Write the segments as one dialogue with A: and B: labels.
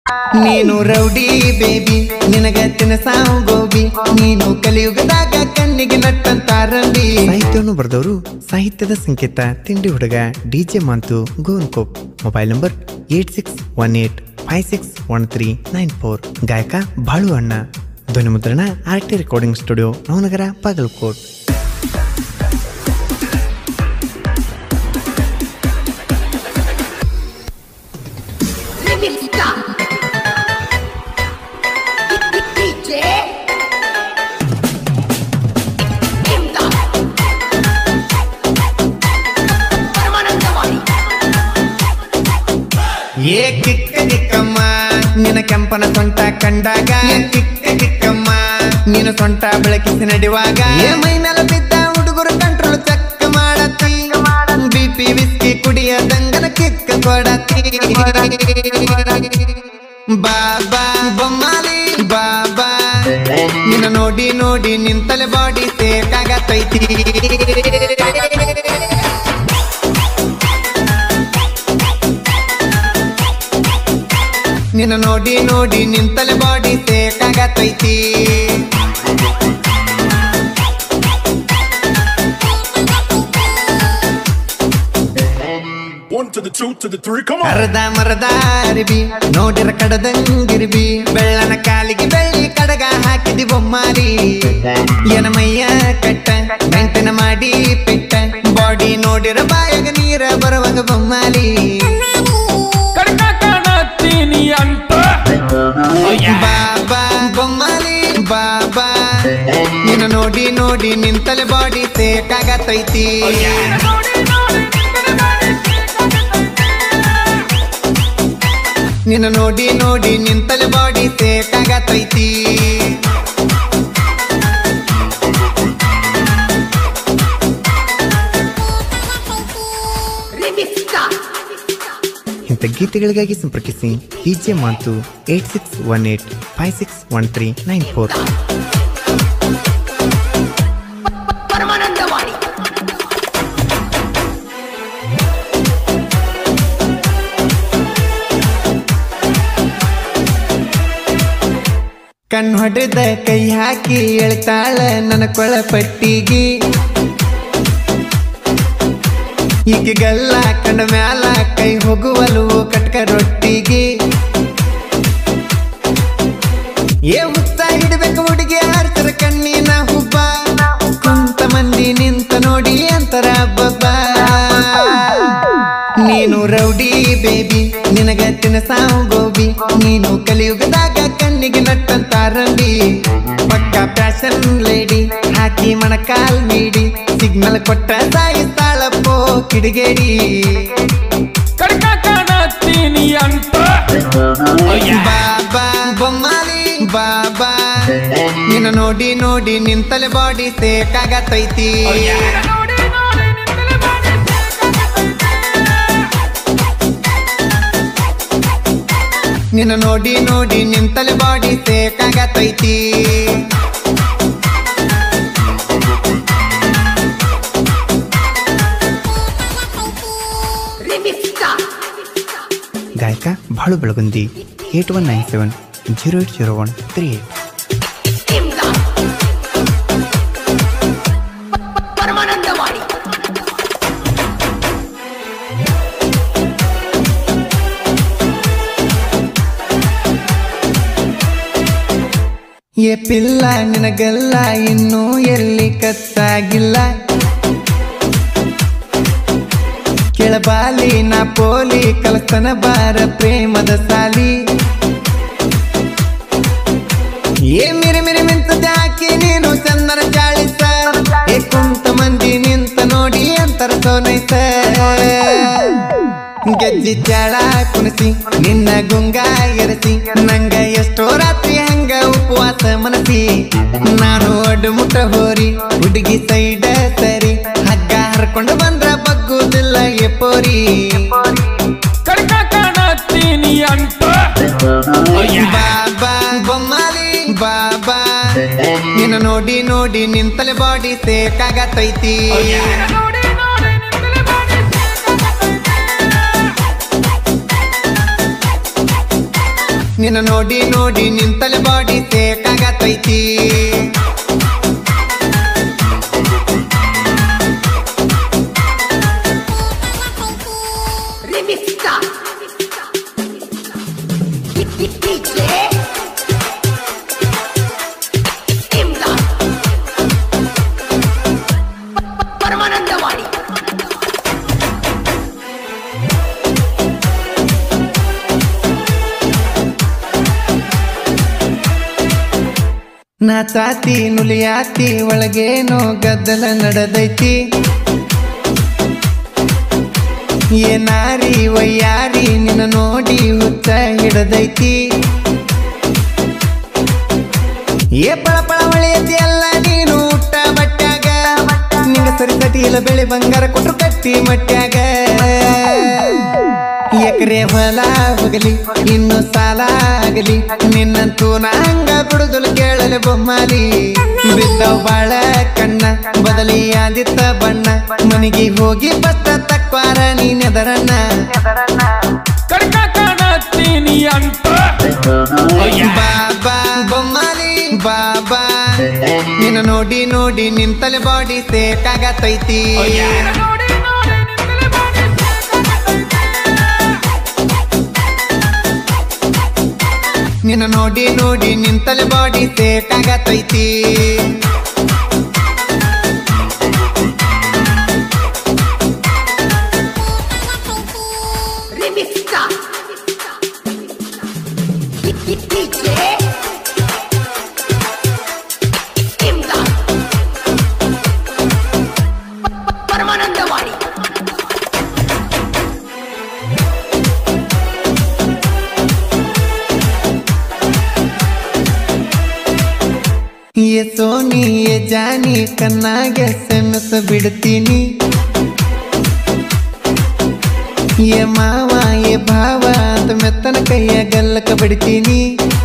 A: ನೀನು rowdy baby ನಿನಗ ತಿನಸಾವು ಗೋಬಿ ನೀನು ಕಲಿಯುಗದಾಗ ಕಣ್ಣಿಗೆ ನಟ್ಟಂತ ರಂಬಿ ಸಾಹಿತ್ಯವನ್ನು ಬರೆದವರು ಸಾಹಿತ್ಯದ ಸಂಕೇತ ತಿಂಡಿ ಹುಡುಗ ಡಿಜೆ ಮಾಂತು ಗೋನ್ಕೋಪ್ mobile number eight six one eight five six one three nine four ಗಾಯಕ ಬಾಳು ಅಣ್ಣ ಧ್ವನಿ ಮುದ್ರಣ R T recording studio Navanagar Bagalkot
B: Rivista. DJ. Imda. ಪರಮಾನಂದವಾಣಿ
A: ಏ ಕಿಕ್ಕ ಕಿಕ್ಕಮ್ಮ ನಿನ್ನ ಕೆಂಪನ ಸೊಂಟ ಕಂಡಾಗ ಏ ಕಿಕ್ಕ ಕಿಕ್ಕಮ್ಮ ನೀನು ಸೊಂಟ ಬೆಳಕಿಸಿ ನಡೆಯುವಾಗ ಏ ಮೈ ಮೇಲೆ ಬಿದ್ದ ಹುಡುಗರು ಕಂಟ್ರೋಲ್ ಚಕ್ಕ ಮಾಡತ್ತಿ ಬಿ ಪಿ ವಿಸ್ಕಿ ಕುಡಿಯ ದಂಗನ ಕಿಕ್ಕ ಕೊಡತ್ತಿ ಬಾಬಾ ಬೊಮ್ಮಾಲಿ ಬಾಬಾ ನಿನ್ನ ನೋಡಿ ನೋಡಿ ನಿಂತಲೆ ಬಾಡಿ ಸೇಕಾಗತೈತಿ ನಿನ್ನ ನೋಡಿ ನೋಡಿ ನಿಂತಲೆ ಬಾಡಿ ಸೇಕಾಗತೈತಿ
C: One to the two to the three, come on.
A: ಅರ್ಧ ಮರದ ಅರಿಬಿ ನೋಡಿರ ಕಡದಂಗಿರ್ಬಿ ಬೆಳ್ಳನ ಕಾಲಿಗೆ ಬೆಳ್ಳಿ ಕಡಗ ಹಾಕಿದಿ ಬೊಮ್ಮಾಲಿ ಏನ ಮೈಯ ಕಟ್ಟ ಗಂಟನ ಮಾಡಿ ಪಿಟ್ಟ ಬಾಡಿ ನೋಡಿರ ಬಾಯಾಗ ನೀರ ಬರುವಾಗ ಬೊಮ್ಮಾಲಿ
D: ಕಡ್ಕ ಕಾಣತ್ತೀನಿ ಅಂತ
A: ಬಾಬಾ ಬೊಮ್ಮಾಲಿ ಬಾಬಾ ನಿನ್ನ ನೋಡಿ ನೋಡಿ ನಿಂತಲೆ ಬಾಡಿ ಸೇಕಾಗತೈತಿ ನಿನ್ನ ನೋಡಿ ನೋಡಿ ನಿಂತಲೆ ಬಾಡಿ ಸೇಕಾಗತೈತಿ
B: Rivista.
A: ಇಂಥ ಗೀತೆಗಳಿಗಾಗಿ ಸಂಪರ್ಕಿಸಿ DJ Mathu eight six one eight five six one three nine four
B: ಪರಮಾನಂದವಾಣಿ
A: ಕಣ್ಣು ಹೊಡೆದ ಕೈ ಹಾಕಿ ಎಳ್ತಾಳ ನನ್ನ ಕೊಳ ಪಟ್ಟಿಗಿ ಈಕೆಗಲ್ಲ ಕಣ್ಣ ಮ್ಯಾಲ ಕೈ ಹೋಗುವಲು ಕಟ್ಕ ರೊಟ್ಟಿಗೆ ಏ ಹುತ್ತ ಹಿಡ್ಬೇಕು ಹುಡುಗಿ ಆಡ್ತಾರ ಕಣ್ಣಿನ ಹುಬ್ಬ ಕುಂತ ಮಂದಿ ನಿಂತ ನೋಡಿ ಅಂತರ ಬಬ್ಬ ನೀನು ರೌಡಿ ಬೇಬಿ ನಿನಗ ತಿನಸಾವು ಗೋಬಿ ನೀನು ಕಲಿಯುಗದಾಗ ಕಣ್ಣಿಗೆ ನಟ್ಟಂತ ರಂಬಿ ಪಕ್ಕ ಫ್ಯಾಷನ್ ಲೇಡಿ ಹಾಕಿ ಮಣಕಾಲ್ ನೀಡಿ ಸಿಗ್ನಲ್ ಕೊಟ್ಟ ಸಾಯಿಸ್ತಾಳಪ್ಪೋ ಕಿಡಿಗೇಡಿ
D: ಕಡ್ಕ ಕಾಣತ್ತೀನಿ ಅಂತ
A: ಬಾಬಾ ಬೊಮ್ಮಾಲಿ ಬಾಬಾ ನಿನ್ನ ನೋಡಿ ನೋಡಿ ನಿಂತಲೆ ಬಾಡಿ ಸೇಕಾಗತೈತಿ ನಿನ್ನ ನೋಡಿ ನೋಡಿ ನಿಂತಲೆ ಬಾಡಿ ಸೇಕಾಗತೈತಿ
B: Rivista.
A: ಗಾಯಕ Balu Belagundi eight one nine seven zero eight zero one three eight
B: Imda. ಪರಮಾನಂದವಾಣಿ
A: ಏ ಪಿಲ್ಲ ನಿನಗಲ್ಲ ಇನ್ನೂ ಎಲ್ಲಿ ಕತ್ತಾಗಿಲ್ಲ ಕೆಳಬಾಲಿ ನಾ ಪೋಲಿ ಕಲಸ್ತನ ಬಾರ ಪ್ರೇಮದ ಸಾಲಿ ಏ ಮಿರಿ ಮಿರಿ ಮಿಂತದ ಹಾಕಿ ನೀನು ಚಂದನ ಚಾಳಿಸ ಏ ಕುಂತ ಮಂದಿ ನಿಂತ ನೋಡಿ ಅಂತರ ಸೋನೈಸ ಗೆಜ್ಜಿ ಚಾಳ ಕುಣಿಸಿ ನಿನ್ನ ಗುಂಗ ಎರಸಿ ನಂಗ ಎಷ್ಟೋ ರಾತ್ರಿ ಹಂಗ ಉಪವಾಸ ಮನಸಿ ನಾನು ಒಡ್ಡು ಮುಟ್ಟ ಹೋರಿ ಹುಡುಗಿ ಸೈಡ ಸರಿ ಹಗ್ಗ ಹರ್ಕೊಂಡು ಬಂದ್ರ ಬಗ್ಗುದಿಲ್ಲ ಎಪ್ಪೋರಿ
D: ಕಡ್ಕ ಕಾಣತ್ತೀನಿ ಅಂತ
A: ಬಾಬಾ ಬೊಮ್ಮಾಲಿ ಬಾಬಾ ನಿನ್ನ ನೋಡಿ ನೋಡಿ ನಿಂತಲೆ ಬಾಡಿ ಸೇಕಾಗತೈತಿ ನಿನ್ನ ನೋಡಿ ನೋಡಿ ನಿಂತಲೆ ಬಾಡಿ ಸೇಕಾಗತೈತಿ
B: Remixta. DJ. Imdad. ಪರಮಾನಂದವಾಡಿ
A: ನಾಚಾತಿ ನುಲಿಯಾತಿ ಒಳಗೇನೋ ಗದ್ದಲ ನಡೆದೈತಿ ಏನಾರಿ ವಯ್ಯಾರಿ ನಿನ್ನ ನೋಡಿ ಹುಚ್ಚ ಹಿಡದೈತಿ ಏ ಪಳ ಪಳ ಹೊಳೆಯತಿ ಅಲ್ಲ ನೀನು ಊಟ ಬಟ್ಟ್ಯಾಗ ನಿಂಗ ಸರಿ ಸಟಿ ಇಲ್ಲ ಬೆಳೆ ಬಂಗಾರ ಕೊಟ್ರು ಕಟ್ಟಿ ಮಟ್ಟ್ಯಾಗ ಎಕರೆ ಹೊಲ ಹೋಗಲಿ ಇನ್ನು ಸಾಲ ಆಗಲಿ ನಿನ್ನಂತೂ ನಂಗ ಬಿಡುದಲು ಕೇಳಲೆ ಬೊಮ್ಮಾಲಿ ಬಿದ್ದವ್ ಬಾಳ ಕಣ್ಣ ಬದಲಿ ಆದಿತ್ತ ಬಣ್ಣ ಮನೆಗೆ ಹೋಗಿ ಬತ್ತ ತಕ್ವಾರ ನೀನೆದರನ್ನ
D: ಕಡ್ಕ ಕಾಣತ್ತೀನಿ ಅಂತ
A: ಬಾಬಾ ಬೊಮ್ಮಾಲಿ ಬಾಬಾ ನಿನ್ನ ನೋಡಿ ನೋಡಿ ನಿಂತಲೆ ಬಾಡಿ ಸೇಕಾಗತೈತಿ
D: ನೋಡಿ ನೋಡಿ ನಿಂತಲೇ ಬಾಡಿ
A: ನಿನ್ನ ನೋಡಿ ನೋಡಿ ನಿಂತಲೆ ಬಾಡಿ ಸೇಕಾಗತೈತಿ
B: Remixta. DJ. Imdad. ಪರಮಾನಂದವಾಡಿ
A: ಏ ಸೋನಿ ಏ ಜಾನಿ ಕಣ್ಣಾಗೆ ಸೆಮಸ ಬಿಡ್ತೀನಿ ಏ ಮಾವ ಏ ಭಾವ ಅಂತ ಮೆತ್ತನ ಕೈಯ ಗಲ್ಲಕ ಬಿಡ್ತೀನಿ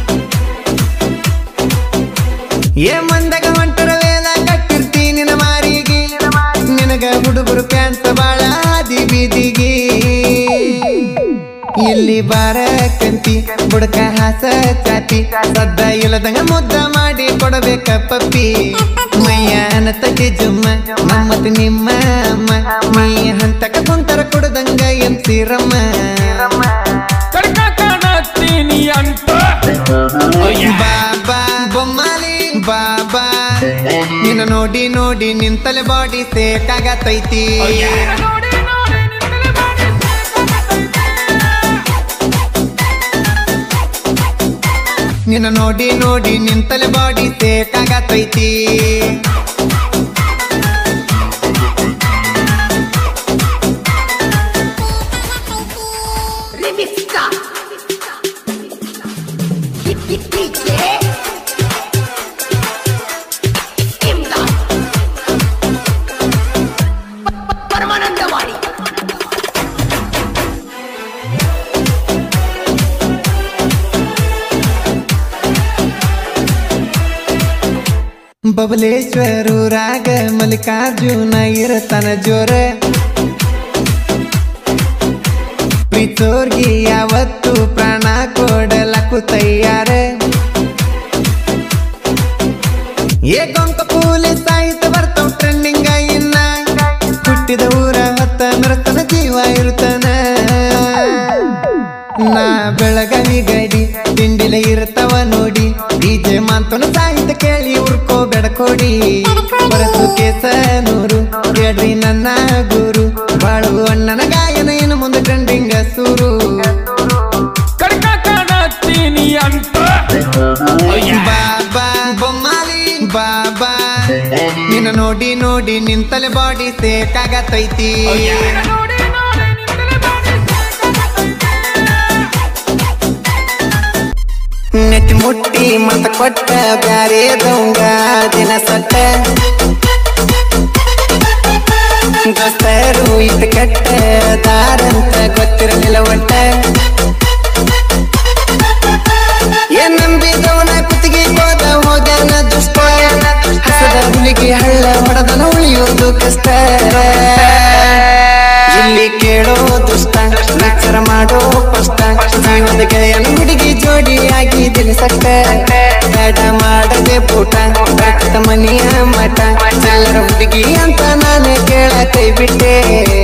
A: ಏ ಮಂದಾಗ ಹೊಂಟರ ವೇಲ ಕಟ್ಟಿರ್ತೀನಿ ನಿನ್ನ ಮಾರಿಗೆ ನಿನಗ ಹುಡುಗರು ಪ್ಯಾಂತ ಬಾಳ ಆದಿ ಬೀದಿಗೆ ಇಲ್ಲಿ ಬಾರ ಕಂತಿ ಬುಡಕ ಹಾಸ ಚಾತಿ ಸದ್ದ ಇಲ್ಲದಂಗ ಮುದ್ದ ಮಾಡಿ ಕೊಡಬೇಕ ಪಪ್ಪಿ ಮೈಯ ಅನತಕ್ಕೆ ಜುಮ್ಮ ನಮ್ಮತ್ ನಿಮ್ಮ ಅಮ್ಮ ನೀ ಹಂತಕ ಕುಂತರ ಕೊಡದಂಗ ಎಂ ಸಿರಮ್ಮ
D: ಕಡ್ಕ ಕಾಣತ್ತೀನಿ ಅಂತ
A: ಬಾಬಾ ಬೊಮ್ಮಾಲಿ ಬಾಬಾ ನಿನ್ನ ನೋಡಿ ನೋಡಿ ನಿಂತಲೆ ಬಾಡಿ ಸೇಕಾಗತೈತಿ
D: ನೋಡಿ ನೋಡಿ ನಿಂತಲೇ ಬಾಡಿ
A: ನಿನ್ನ ನೋಡಿ ನೋಡಿ ನಿಂತಲೆ ಬಾಡಿ ಸೇಕಾಗತೈತಿ
B: Remixta. DJ. Imdad. ಪರಮಾನಂದವಾಡಿ
A: ಬಬಲೇಶ್ವರೂರಾಗ ಮಲ್ಲಿಕಾರ್ಜುನ ಇರತನ ಜೋರ ಪ್ರೀತೋರ್ಗಿ ಯಾವತ್ತು ಪ್ರಾಣ ಕೊಡಲಕ್ಕು ತಯ್ಯಾರ ಏ ಗೊಂಕ ಪೂಲೆ ಸಾಹಿತ್ಯ ಬರ್ತಾವ್ ಟ್ರೆಂಡಿಂಗ ಇನ್ನ ಹುಟ್ಟಿದ ಊರ ಹೊತ್ತ ಮೆರತನ ಜೀವ ಇರುತ್ತನ ನಾ ಬೆಳಗವಿ ಗಡಿ ತಿಂಡಿಲ ಇರ್ತಾವ ನೋಡಿ ಡಿಜೆ ಮಾತನ ಸಾಹಿತ್ಯ ಕೇಳಿ ಉರ್ಕೋ ಬೆಡಕೋಡಿ ಬರಸು ಕೇಸ ನೂರು ಕೇಳ್ರಿ ನನ್ನ ಗುರು ಬಾಳು ಅಣ್ಣನ ಗಾಯನ ಇನ್ನು ಮುಂದೆ ಟ್ರೆಂಡಿಂಗ ಸೂರು
D: ಕಡ್ಕ ಕಾಣತ್ತೀನಿ ಅಂತ
A: ಬಾಬಾ ಬೊಮ್ಮಾಲಿ ಬಾಬಾ ನಿನ್ನ ನೋಡಿ ನೋಡಿ ನಿಂತಲೆ ಬಾಡಿ ಸೇಕಾಗತೈತಿ
D: ನೋಡಿ ನೋಡಿ ನಿಂತಲೇ ಬಾಡಿ
A: ನೆತ್ತಿ ಮುಟ್ಟಿ ಮತ ಕೊಟ್ಟ ಬ್ಯಾರೆ ದೊಂಗ ದಿನ ಸಟ್ಟ ದೋಸ್ತರು ಇಟ್ಟು ಕೆಟ್ಟ ದಾರಂತ ಗೊತ್ತಿರಲಿಲ್ಲ ಒಟ್ಟ ಏನ್ ನಂಬಿದವನ ಕುತ್ತಿಗೆ ಹೋದ ಹೋಗ್ಯಾನ ದುಷ್ಟ ಹಸದ ಹುಲಿಗೆ ಹಳ್ಳ ಹೊಡೆದನ ಉಳಿಯೋದು ಕಷ್ಟ ಇಲ್ಲಿ ಕೇಳೋ ದುಷ್ಟ ವಿಚಾರ ಮಾಡೋ ಕಷ್ಟ ಜೀವದ ಗೆಳೆಯನ ಹುಡುಗಿ ಜೋಡಿ ನೀರಿನ ಸಟ್ಟ ಬೇಡ ಮಾಡದೆ ಪೂಟ ರಕ್ತ ಮನಿಯ ಮಠ ಎಲ್ಲರ ಹುಡುಗಿ ಅಂತ ನಾನು ಕೇಳ ಕೈ ಬಿಟ್ಟೆ